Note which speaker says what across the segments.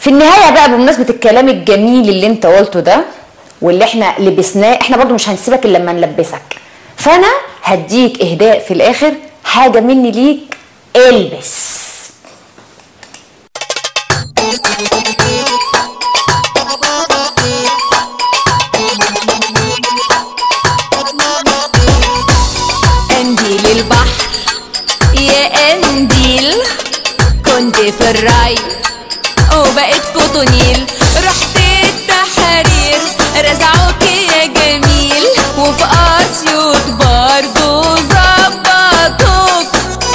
Speaker 1: في النهايه بقى بمناسبه الكلام الجميل اللي انت قلته ده واللي احنا لبسناه احنا برضو مش هنسيبك الا لما نلبسك فانا هديك اهداء في الاخر حاجه مني ليك البس
Speaker 2: قنديل البحر يا قنديل كنت في الراي وبقيت كوتونيل رحت التحرير رزعوك يا جميل وفي اسيوط برضو ظبطوك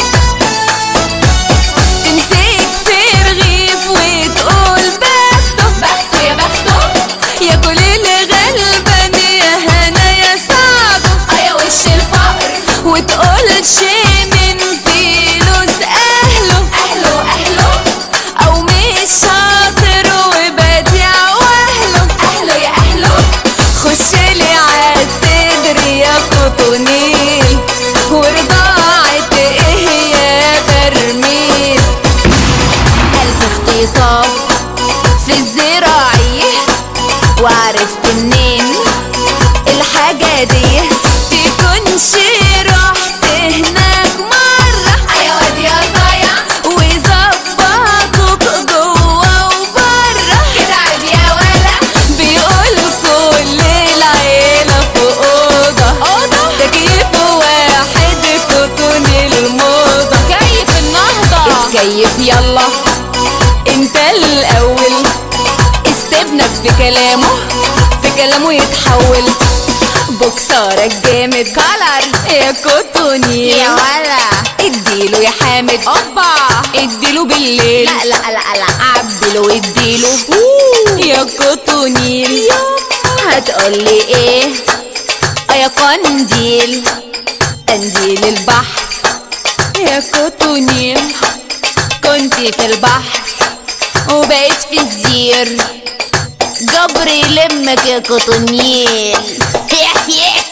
Speaker 2: تمسك في رغيف وتقول بخته بخته يا بخته يا كل اللي غلبان يا هنا يا سعده يا وش الفقر وتقول شي من فلوس اهله اهله اهله او مش شاطر وبديع واهله اهله يا اهله خش لي عالصدر يا قطنيل ورضاعة ايه يا برميل ألف اختصاص في الزراعي وعرفت منين الحاجة دي تكونش رحت هناك مرة أيوة واد يا ضايع وظبطوك جوا وبره كده عيب يا ولا بيقول كل العيلة في أوضة أوضة تكييف واحد كوتون الموضة كيف النهضة اتكيف يلا انت الأول استبنك في كلامه في كلامه يتحول بوكسارك جامد كولرز يا كوتوني
Speaker 3: يا ولا
Speaker 2: اديله يا حامد اوبا اديله بالليل
Speaker 3: لا لا لا لا
Speaker 2: عبله اديله يا كوتونيل هتقولي ايه آه يا قنديل قنديل البحر يا كوتونيل كنت في البحر وبقيت في الزير
Speaker 3: جبري يلمك يا قطنيل